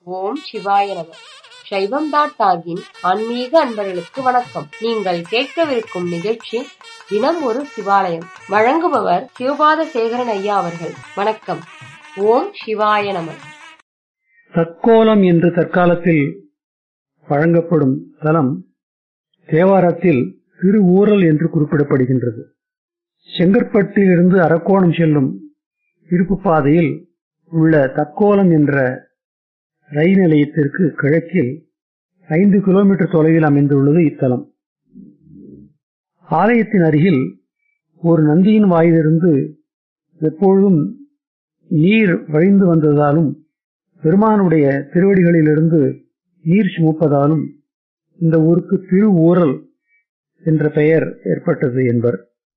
ஓம் சிவாய நம சைவம் டாட் டாகின் ஆன்மீக அன்பர்களுக்கு வணக்கம் நீங்கள் கேட்கவிருக்கும் நிகழ்ச்சி தினம் ஒரு சிவாலயம் வழங்குபவர் சிவபாத சேகரன் ஐயா அவர்கள் வணக்கம் ஓம் சிவாய நம தற்கோலம் என்று தற்காலத்தில் வழங்கப்படும் தலம் தேவாரத்தில் திரு ஊரல் என்று குறிப்பிடப்படுகின்றது செங்கற்பட்டிலிருந்து அரக்கோணம் செல்லும் இருப்பு பாதையில் உள்ள தக்கோலம் என்ற ரயில் நிலையத்திற்கு கிழக்கில் ஐந்து கிலோமீட்டர் தொலைவில் அமைந்துள்ளது இத்தலம் ஆலயத்தின் அருகில் ஒரு நந்தியின் வாயிலிருந்து எப்பொழுதும் நீர் வழிந்து வந்ததாலும் பெருமானுடைய திருவடிகளிலிருந்து நீர் சுமப்பதாலும் இந்த ஊருக்கு திரு ஊரல் என்ற பெயர் ஏற்பட்டது என்பர்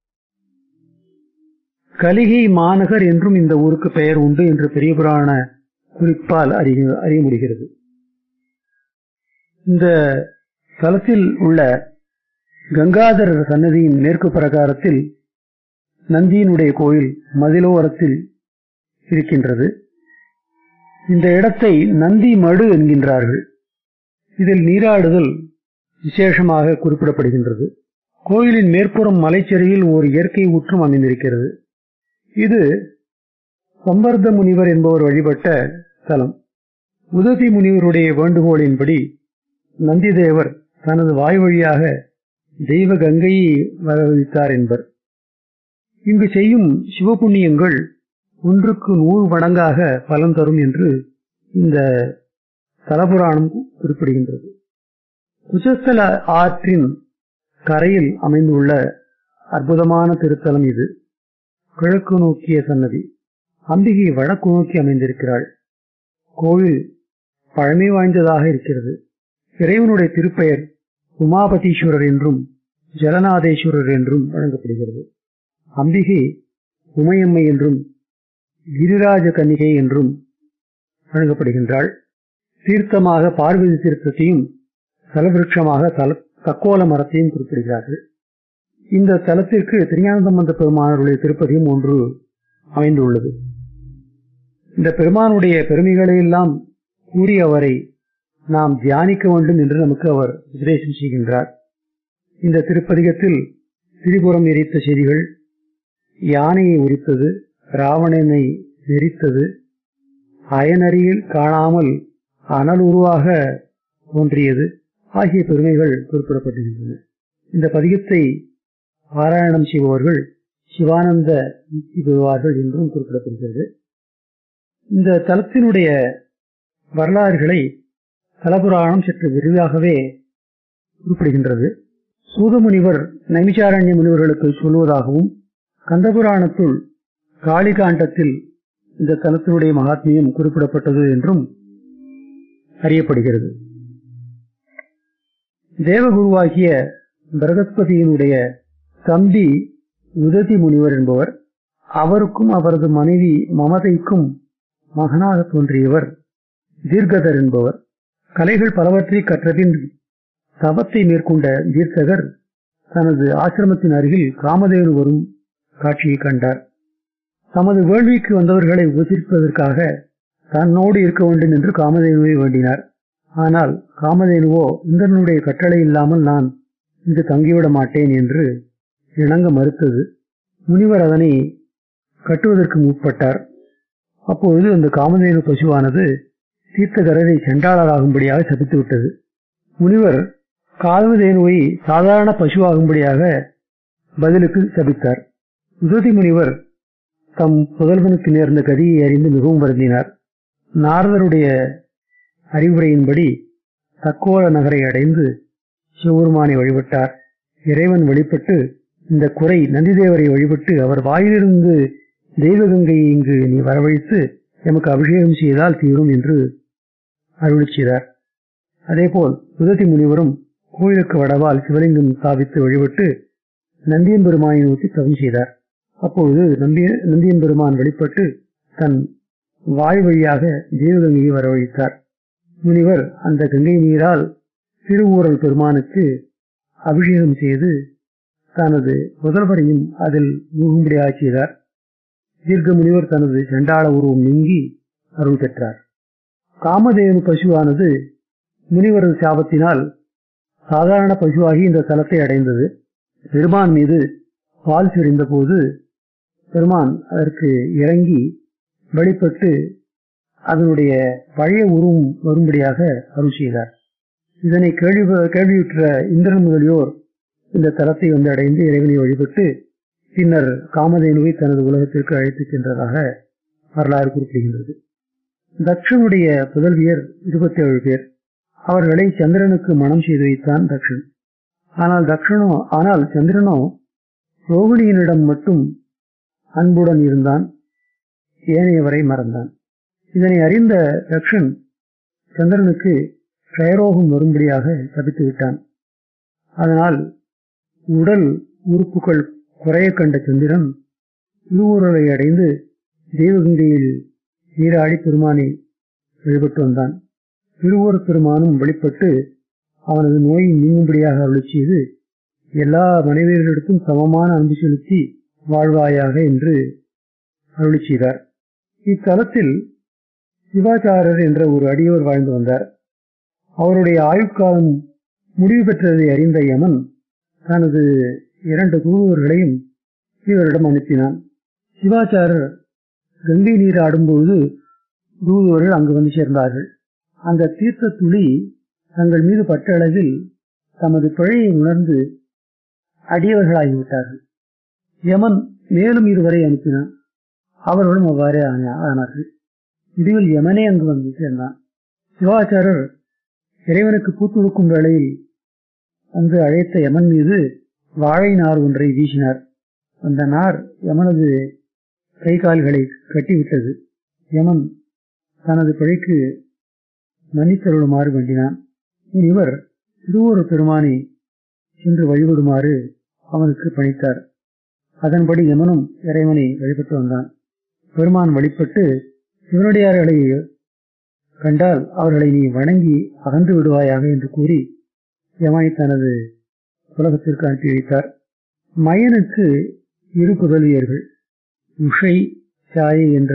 கலிகை மாநகர் என்றும் இந்த ஊருக்கு பெயர் உண்டு என்று பெரிய புராண குறிப்பால் அறிய அறிய முடிகிறது இந்த தலத்தில் உள்ள கங்காதரர் சன்னதியின் மேற்கு பிரகாரத்தில் நந்தியினுடைய கோயில் மதிலோரத்தில் இருக்கின்றது இந்த இடத்தை நந்தி மடு என்கின்றார்கள் இதில் நீராடுதல் விசேஷமாக குறிப்பிடப்படுகின்றது கோயிலின் மேற்புறம் மலைச்சரிவில் ஒரு இயற்கை ஊற்றும் அமைந்திருக்கிறது இது சம்பர்த முனிவர் என்பவர் வழிபட்ட தலம் உதவி முனிவருடைய வேண்டுகோளின்படி நந்திதேவர் தனது வாய் வழியாக தெய்வ கங்கையை வரவழைத்தார் என்பர் இங்கு செய்யும் சிவபுண்ணியங்கள் ஒன்றுக்கு நூறு மடங்காக பலன் தரும் என்று இந்த தலபுராணம் குறிப்பிடுகின்றது குசஸ்தல ஆற்றின் கரையில் அமைந்துள்ள அற்புதமான திருத்தலம் இது கிழக்கு நோக்கிய சன்னதி அம்பிகை வடக்கு நோக்கி அமைந்திருக்கிறாள் கோவில் பழமை வாய்ந்ததாக இருக்கிறது இறைவனுடைய திருப்பெயர் உமாபதீஸ்வரர் என்றும் ஜலநாதேஸ்வரர் என்றும் வழங்கப்படுகிறது அம்பிகை உமையம்மை என்றும் கிரிராஜ கன்னிகை என்றும் வழங்கப்படுகின்றாள் தீர்த்தமாக பார்வதி தீர்த்தத்தையும் தலவிருட்சமாக தல தக்கோல மரத்தையும் குறிப்பிடுகிறார்கள் இந்த தலத்திற்கு திருஞானந்தம்பந்த பெருமானுடைய திருப்பதியும் ஒன்று அமைந்துள்ளது இந்த பெருமானுடைய பெருமைகளை எல்லாம் கூறி அவரை நாம் தியானிக்க வேண்டும் என்று நமக்கு அவர் உபதேசம் செய்கின்றார் இந்த திருப்பதிகத்தில் திரிபுரம் எரித்த செய்திகள் யானையை உரித்தது ராவணனை நெறித்தது அயனறியில் காணாமல் அனல் உருவாக தோன்றியது ஆகிய பெருமைகள் குறிப்பிடப்பட்டிருந்தன இந்த பதிகத்தை பாராயணம் செய்பவர்கள் சிவானந்த முக்தி பெறுவார்கள் என்றும் குறிப்பிடப்படுகிறது இந்த தலத்தினுடைய வரலாறுகளை தலபுராணம் சற்று விரிவாகவே குறிப்பிடுகின்றது சூதமுனிவர் நைமிச்சாரண்ய முனிவர்களுக்கு சொல்வதாகவும் கந்தபுராணத்துள் காளிகாண்டத்தில் இந்த தலத்தினுடைய மகாத்மியம் குறிப்பிடப்பட்டது என்றும் அறியப்படுகிறது தேவகுருவாகிய பிரகஸ்பதியினுடைய தம்பி உததி முனிவர் என்பவர் அவருக்கும் அவரது மனைவி மமதைக்கும் மகனாக தோன்றியவர் தீர்க்கதர் என்பவர் கலைகள் பலவற்றை கற்றபின் தபத்தை மேற்கொண்ட தீர்த்தகர் தனது ஆசிரமத்தின் அருகில் காமதேனு வரும் காட்சியை கண்டார் தமது வேள்விக்கு வந்தவர்களை உபசரிப்பதற்காக தன்னோடு இருக்க வேண்டும் என்று காமதேனுவை வேண்டினார் ஆனால் காமதேனுவோ இந்திரனுடைய கட்டளை இல்லாமல் நான் இங்கு தங்கிவிட மாட்டேன் என்று இணங்க மறுத்தது முனிவர் அதனை கட்டுவதற்கு முற்பட்டார் அப்பொழுது அந்த காமதேனு பசுவானது தீர்த்தகரரை செண்டாளராகும்படியாக சபித்து விட்டது முனிவர் காமதேனுவை சாதாரண பசுவாகும்படியாக பதிலுக்கு சபித்தார் உதவி முனிவர் தம் புதல்வனுக்கு நேர்ந்த கதியை அறிந்து மிகவும் வருந்தினார் நாரதருடைய அறிவுரையின்படி தக்கோல நகரை அடைந்து சிவபெருமானை வழிபட்டார் இறைவன் வழிபட்டு இந்த குறை நந்திதேவரை வழிபட்டு அவர் வாயிலிருந்து தெய்வகங்கையை இங்கு நீ வரவழைத்து எமக்கு அபிஷேகம் செய்தால் தீரும் என்று அருளி செய்தார் அதேபோல் உதத்தி முனிவரும் கோயிலுக்கு வடவால் சிவலிங்கம் ஸ்தாபித்து வழிபட்டு நந்தியன் பெருமானை நோக்கி தவம் செய்தார் அப்பொழுது நம்பிய நந்தியன் பெருமான் வெளிப்பட்டு தன் வாய் வழியாக தேவகங்கையை வரவழைத்தார் முனிவர் அந்த கங்கை நீரால் திருவூரல் பெருமானுக்கு அபிஷேகம் செய்து தனது முதல்வரையும் அதில் மூகும்படியாக செய்தார் தீர்க்க முனிவர் தனது செண்டாள உருவம் நீங்கி அருள் பெற்றார் காமதேனு பசுவானது முனிவரது சாபத்தினால் சாதாரண பசுவாகி இந்த தலத்தை அடைந்தது பெருமான் மீது பால் சிரிந்த போது பெருமான் அதற்கு இறங்கி வழிபட்டு அதனுடைய பழைய உருவம் வரும்படியாக அருள் செய்தார் இதனை கேள்வி கேள்வியுற்ற இந்திரன் முதலியோர் இந்த தலத்தை வந்து அடைந்து இறைவனை வழிபட்டு பின்னர் காமதேனுவை தனது உலகத்திற்கு அழைத்துச் சென்றதாக வரலாறு குறிப்பிடுகின்றது தக்ஷனுடைய புதல்வியர் இருபத்தி ஏழு பேர் அவர்களை சந்திரனுக்கு மனம் செய்து வைத்தான் தக்ஷன் ஆனால் தக்ஷனோ ஆனால் சந்திரனோ ரோகிணியனிடம் மட்டும் அன்புடன் இருந்தான் ஏனையவரை மறந்தான் இதனை அறிந்த தக்ஷன் சந்திரனுக்கு க்ஷயரோகம் வரும்படியாக தப்பித்து விட்டான் அதனால் உடல் உறுப்புகள் குறைய கண்ட சந்திரன் திருவுருளை அடைந்து தெய்வகங்கையில் நீராடி பெருமானை வழிபட்டு வந்தான் திருவூர் பெருமானும் வெளிப்பட்டு அவனது நோயை நீங்கும்படியாக அருள் செய்து எல்லா மனைவியர்களிடத்தும் சமமான அன்பு செலுத்தி வாழ்வாயாக என்று அருளி செய்தார் இத்தலத்தில் சிவாச்சாரர் என்ற ஒரு அடியவர் வாழ்ந்து வந்தார் அவருடைய ஆயுட்காலம் முடிவு பெற்றதை அறிந்த யமன் தனது இரண்டு தூதுவர்களையும் இவரிடம் அனுப்பினான் சிவாச்சாரர் கங்கை நீர் ஆடும்போது தூதுவர்கள் அங்கு வந்து சேர்ந்தார்கள் அந்த தீர்த்த துளி தங்கள் மீது பட்ட அளவில் தமது பிழையை உணர்ந்து அடியவர்களாகிவிட்டார்கள் யமன் மேலும் இருவரை அனுப்பினான் அவர்களும் அவ்வாறே ஆனார்கள் முடிவில் யமனே அங்கு வந்து சேர்ந்தான் சிவாச்சாரர் இறைவனுக்கு பூத்துடுக்கும் வேளையில் அங்கு அழைத்த யமன் மீது வாழை நார் ஒன்றை வீசினார் அந்த நார் யமனது கை கால்களை கட்டிவிட்டது யமன் தனது பிழைக்கு மன்னித்தருளுமாறு வேண்டினான் இவர் திருவூர் பெருமானை சென்று வழிபடுமாறு அவனுக்கு பணித்தார் அதன்படி யமனும் இறைவனை வழிபட்டு வந்தான் பெருமான் வழிபட்டு சிவனடியார்களை கண்டால் அவர்களை நீ வணங்கி அகன்று விடுவாயாக என்று கூறி யமனை தனது உலகத்திற்கு அனுப்பி வைத்தார் மயனுக்கு இரு புதல்வியர்கள் உஷை சாயை என்ற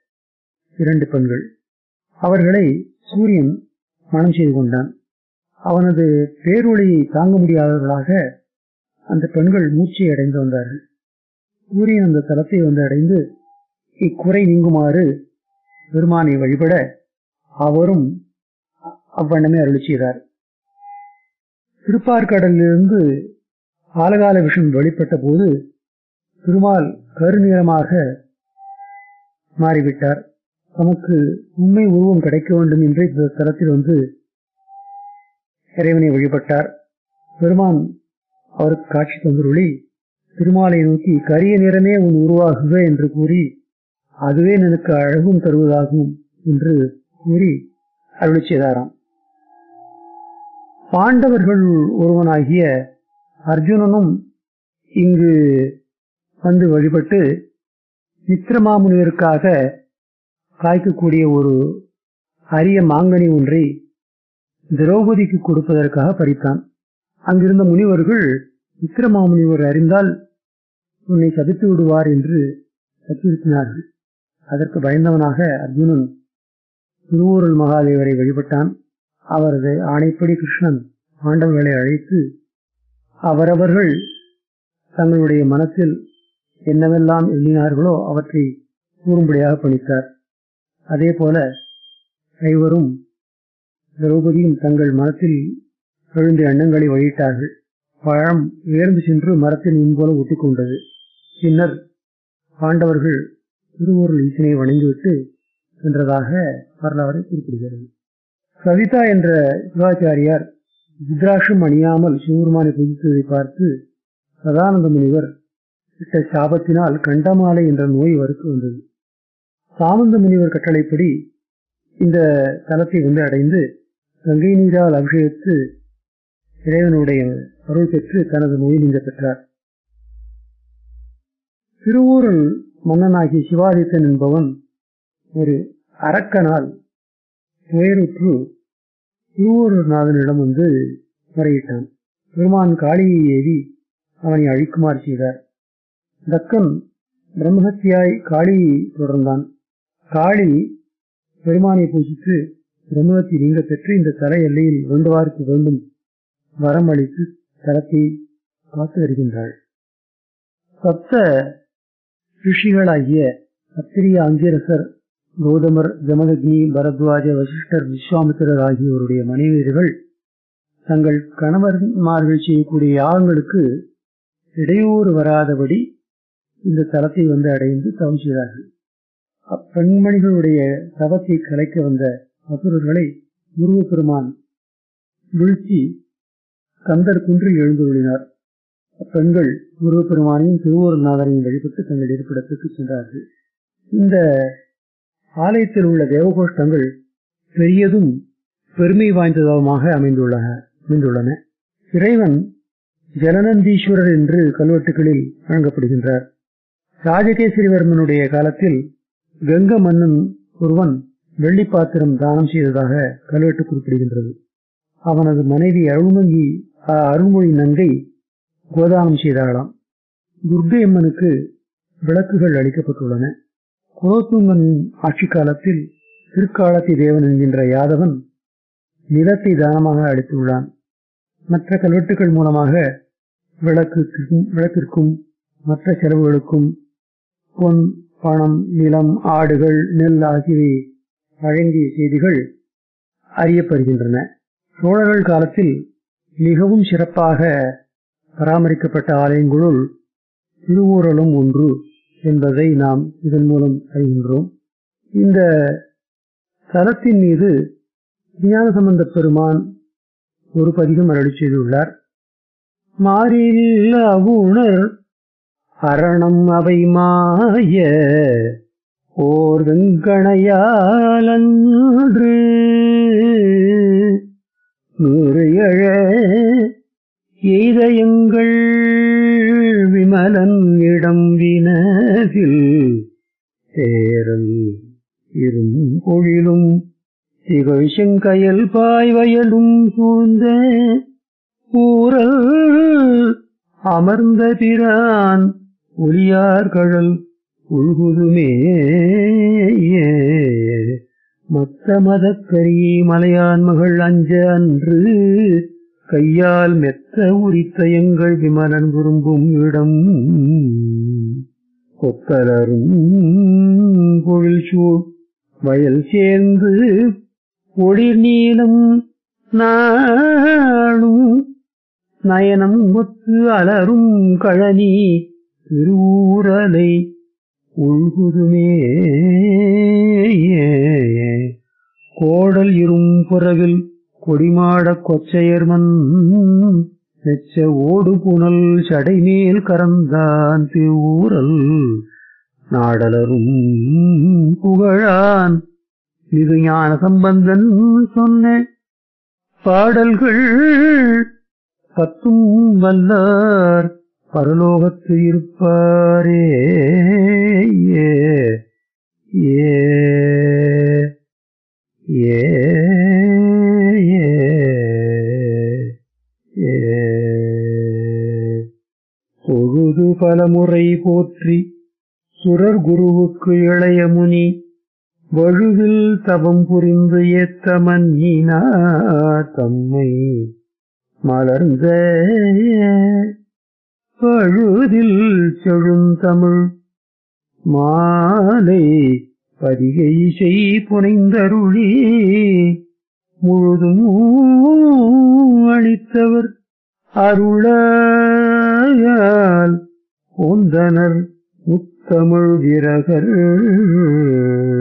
இரண்டு பெண்கள் அவர்களை சூரியன் மனம் செய்து கொண்டான் அவனது பேரொழியை தாங்க முடியாதவர்களாக அந்த பெண்கள் மூச்சை அடைந்து வந்தார்கள் சூரியன் அந்த தலத்தை வந்து அடைந்து இக்குறை நீங்குமாறு பெருமானை வழிபட அவரும் அவ்வண்ணமே அருளி செய்தார் திருப்பார்கடலிலிருந்து ஆலகால விஷம் வெளிப்பட்ட போது திருமால் கருநீளமாக மாறிவிட்டார் தமக்கு உண்மை உருவம் கிடைக்க வேண்டும் என்று இந்த தலத்தில் வந்து இறைவனை வழிபட்டார் பெருமான் அவருக்கு காட்சி தந்துருளி திருமாலை நோக்கி கரிய நிறமே உன் உருவாகுக என்று கூறி அதுவே எனக்கு அழகும் தருவதாகும் என்று கூறி அருளி செய்தாராம் பாண்டவர்கள் ஒருவனாகிய அர்ஜுனனும் இங்கு வந்து வழிபட்டு மித்திரமாமுனிவருக்காக காய்க்கக்கூடிய ஒரு அரிய மாங்கனி ஒன்றை திரௌபதிக்கு கொடுப்பதற்காக பறித்தான் அங்கிருந்த முனிவர்கள் விக்ரமாமுனிவர் அறிந்தால் உன்னை சபித்து விடுவார் என்று அச்சுறுத்தினார்கள் அதற்கு பயந்தவனாக அர்ஜுனன் திருவூரல் மகாதேவரை வழிபட்டான் அவரது ஆணைப்படி கிருஷ்ணன் பாண்டவர்களை அழைத்து அவரவர்கள் தங்களுடைய மனத்தில் என்னவெல்லாம் எண்ணினார்களோ அவற்றை கூறும்படியாக பணித்தார் அதே போல ஐவரும் திரௌபதியும் தங்கள் மனத்தில் எழுந்த எண்ணங்களை வெளியிட்டார்கள் பழம் உயர்ந்து சென்று மரத்தின் முன்போல ஒட்டிக்கொண்டது பின்னர் பாண்டவர்கள் திருவூரில் ஈசனை வணங்கிவிட்டு சென்றதாக வரலாறு குறிப்பிடுகிறது சவிதா என்ற சிவாச்சாரியார் ருத்ராட்சம் அணியாமல் சிவபெருமானை பூஜித்ததை பார்த்து சதானந்த முனிவர் இட்ட சாபத்தினால் கண்டமாலை என்ற நோய் அவருக்கு வந்தது சாமந்த முனிவர் கட்டளைப்படி இந்த தலத்தை வந்து அடைந்து கங்கை நீரால் அபிஷேகித்து இறைவனுடைய அருள் பெற்று தனது நோய் நீங்க பெற்றார் திருவூரில் மன்னனாகிய சிவாதித்தன் என்பவன் ஒரு அரக்கனால் துயருற்று திருவூரநாதனிடம் வந்து முறையிட்டான் பெருமான் காளியை ஏவி அவனை அழிக்குமாறு செய்தார் தக்கன் பிரம்மஹத்தியாய் காளியை தொடர்ந்தான் காளி பெருமானை பூஜித்து பிரம்மத்தி நீங்க பெற்று இந்த தலை எல்லையில் வேண்டுவார்க்கு வேண்டும் வரம் அளித்து தலத்தை காத்து வருகின்றாள் சப்த ரிஷிகளாகிய அத்திரிய அங்கிரசர் கௌதமர் ஜமதக்னி பரத்வாஜ வசிஷ்டர் விஸ்வாமித்திரர் ஆகியோருடைய மனைவியர்கள் தங்கள் கணவன்மார்கள் செய்யக்கூடிய யாகங்களுக்கு இடையூறு வராதபடி இந்த தலத்தை வந்து அடைந்து தவம் செய்தார்கள் அப்பெண்மணிகளுடைய தவத்தை கலைக்க வந்த அசுரர்களை முருகப்பெருமான் வீழ்ச்சி கந்தர் குன்றில் எழுந்துள்ளினார் அப்பெண்கள் முருகப்பெருமானையும் திருவூரநாதரையும் வழிபட்டு தங்கள் இருப்பிடத்துக்கு சென்றார்கள் இந்த ஆலயத்தில் உள்ள தேவகோஷ்டங்கள் பெரியதும் பெருமை வாய்ந்ததுமாக அமைந்துள்ளன அமைந்துள்ளன இறைவன் ஜலநந்தீஸ்வரர் என்று கல்வெட்டுகளில் வழங்கப்படுகின்றார் ராஜகேசரிவர்மனுடைய காலத்தில் கங்க மன்னன் ஒருவன் வெள்ளி பாத்திரம் தானம் செய்ததாக கல்வெட்டு குறிப்பிடுகின்றது அவனது மனைவி அருள்மங்கி அருள்மொழி நங்கை கோதானம் செய்தாளாம் துர்கையம்மனுக்கு விளக்குகள் அளிக்கப்பட்டுள்ளன குலோத்துங்கனின் ஆட்சி காலத்தில் திருக்காலத்தி தேவன் என்கின்ற யாதவன் நிலத்தை தானமாக அளித்துள்ளான் மற்ற கல்வெட்டுகள் மூலமாக விளக்குக்கும் விளக்கிற்கும் மற்ற செலவுகளுக்கும் பொன் பணம் நிலம் ஆடுகள் நெல் ஆகியவை வழங்கிய செய்திகள் அறியப்படுகின்றன சோழர்கள் காலத்தில் மிகவும் சிறப்பாக பராமரிக்கப்பட்ட ஆலயங்களுள் திருவூரலும் ஒன்று என்பதை நாம் இதன் மூலம் அறிகின்றோம் இந்த தலத்தின் மீது ஞான சம்பந்த பெருமான் ஒரு பதிகம் அருளி செய்துள்ளார் மாறில் அவுணர் அரணம் அவை மாய ஓர் வெங்கணையாலன்று நூறு எழ எய்த எங்கள் விமலன் இடம் வினவில் சேரல் இரும் பொழிலும் திகழ் செங்கயல் பாய்வயலும் சூழ்ந்த ஊரல் அமர்ந்த பிரான் ஒளியார்கழல் உள்குதுமே மத்த மதக்கரியே மலையான் மகள் அஞ்ச அன்று கையால் மெத்த உரித்த எங்கள் விமலன் விரும்பும் இடம் கொத்தலரும் பொழில் சூழ் வயல் சேர்ந்து ஒளிர் நீளம் நாளும் நயனம் ஒத்து அலரும் கழனி திருவூரலை உள்குதுமே கோடல் இரும் புறவில் கொடிமாடக் கொச்சையர்மன் மெச்ச ஓடு புனல் சடைமேல் கறந்தான் திருவூரல் நாடலரும் புகழான் இது ஞான சம்பந்தன் சொன்ன பாடல்கள் பத்தும் வல்லார் பரலோகத்து இருப்பாரே ஏ ஏ ஏ பொழுது பலமுறை போற்றி சுரர் குருவுக்கு இளைய முனி வழுவில் தவம் புரிந்து ஏத்த மன்னினார் தம்மை மலர்ந்த பழுதில் செழுந்தமிழ் மாலை பதிகை செய் புனைந்தருளி முழுதும் அளித்தவர் அருளால் போந்தனர் முத்தமிழ் விரகர்